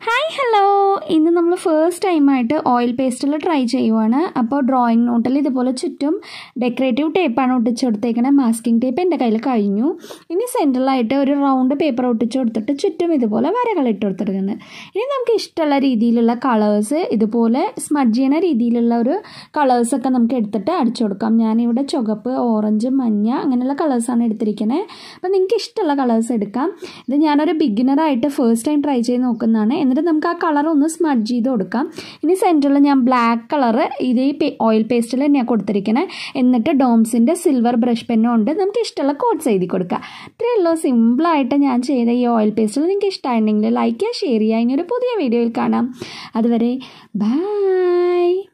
hi hello ഇന്ന് നമ്മൾ first ടൈമായിട്ട് ഓയിൽ പേസ്റ്റിൽ ട്രൈ ചെയ്യുവാണ് അപ്പോൾ ഡ്രോയിങ് നോട്ടിൽ ഇതുപോലെ ചുറ്റും ഡെക്കറേറ്റീവ് ടേപ്പാണ് ഒട്ടിച്ച് കൊടുത്തേക്കണത് മാസ്കിംഗ് ടേപ്പ് എൻ്റെ കയ്യിൽ കഴിഞ്ഞു ഇനി സെൻറ്ററിലായിട്ട് ഒരു റൗണ്ട് പേപ്പർ ഒട്ടിച്ച് കൊടുത്തിട്ട് ചുറ്റും ഇതുപോലെ വരകൾ ഇട്ട് കൊടുത്തിട്ടുണ്ട് ഇനി നമുക്ക് ഇഷ്ടമുള്ള രീതിയിലുള്ള കളേഴ്സ് ഇതുപോലെ സ്മഡ്ജ് ചെയ്യുന്ന രീതിയിലുള്ള ഒരു കളേഴ്സൊക്കെ നമുക്ക് എടുത്തിട്ട് അടിച്ചു കൊടുക്കാം ഞാനിവിടെ ചുവപ്പ് ഓറഞ്ച് മഞ്ഞ അങ്ങനെയുള്ള കളേഴ്സാണ് എടുത്തിരിക്കുന്നത് അപ്പോൾ നിങ്ങൾക്ക് ഇഷ്ടമുള്ള കളേഴ്സ് എടുക്കാം ഇത് ഞാനൊരു ബിഗിനറായിട്ട് ഫസ്റ്റ് ടൈം ട്രൈ ചെയ്ത് നോക്കുന്നതാണ് എന്നിട്ട് നമുക്ക് ആ കളർ ഒന്ന് സ്മഡ്ജ് ചെയ്ത് കൊടുക്കാം ഇനി സെൻറ്ററിൽ ഞാൻ ബ്ലാക്ക് കളർ ഇതേ ഓയിൽ പേസ്റ്റിൽ തന്നെയാണ് കൊടുത്തിരിക്കുന്നത് എന്നിട്ട് ഡോംസിൻ്റെ സിൽവർ ബ്രഷ് പെന്നും ഉണ്ട് നമുക്ക് ഇഷ്ടമുള്ള കോട്ട്സ് എഴുതി കൊടുക്കുക ഇത്രയേ ഉള്ളൂ സിമ്പിളായിട്ട് ഞാൻ ചെയ്ത ഈ ഓയിൽ പേസ്റ്റിൽ നിങ്ങൾക്ക് ഇഷ്ടമായിട്ടുണ്ടെങ്കിൽ ലൈക്ക് ചെയ്യുക ഷെയർ ചെയ്യുക ഇനി ഒരു പുതിയ വീഡിയോയിൽ കാണാം അതുവരെ ബൈ